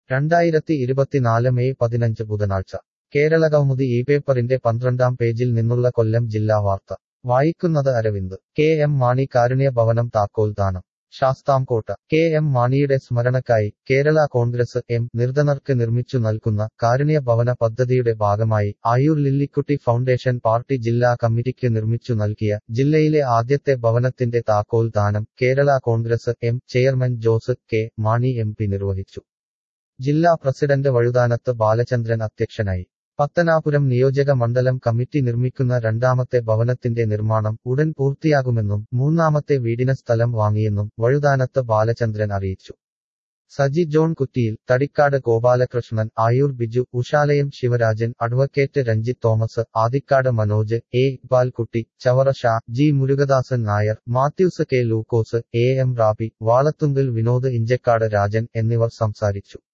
രണ്ടായിരത്തി ഇരുപത്തിനാല് മെയ് പതിനഞ്ച് ബുധനാഴ്ച കേരള കൗമുദി ഈ പേപ്പറിന്റെ പന്ത്രണ്ടാം പേജിൽ നിന്നുള്ള കൊല്ലം ജില്ലാ വാർത്ത വായിക്കുന്നത് അരവിന്ദ് കെ എം മാണി കാരുണ്യ ഭവനം താക്കോൽ ദാനം ശാസ്താംകോട്ട കെ എം മാണിയുടെ സ്മരണക്കായി കേരള കോൺഗ്രസ് എം നിർധനർക്ക് നിർമ്മിച്ചു നൽകുന്ന കാരുണ്യ ഭവന പദ്ധതിയുടെ ഭാഗമായി ആയൂർ ലില്ലിക്കുട്ടി ഫൗണ്ടേഷൻ പാർട്ടി ജില്ലാ കമ്മിറ്റിക്ക് നിർമ്മിച്ചു നൽകിയ ജില്ലയിലെ ആദ്യത്തെ ഭവനത്തിന്റെ താക്കോൽ ദാനം Kerala Congress M chairman Jose K Mani M P നിർവഹിച്ചു ജില്ലാ പ്രസിഡന്റ് വഴുതാനത്ത് ബാലചന്ദ്രൻ അധ്യക്ഷനായി പത്തനാപുരം നിയോജക മണ്ഡലം കമ്മിറ്റി നിർമ്മിക്കുന്ന രണ്ടാമത്തെ ഭവനത്തിന്റെ നിർമ്മാണം ഉടൻ പൂർത്തിയാകുമെന്നും മൂന്നാമത്തെ വീടിന് സ്ഥലം വാങ്ങിയെന്നും വഴുതാനത്ത് ബാലചന്ദ്രൻ അറിയിച്ചു Saji John Kuttiyil Thadikkad Gopalakrishnan Ayoor Biju Ushalayam Sivarajan advocate Ranjith Thomas Adikkad Manoj A Iqbal Kutty Chavara Shaji Murukadasan Nair Mathews K Lukose A M Rabi Valathungal Vinod Inchakkad Rajan എന്നിവർ സംസാരിച്ചു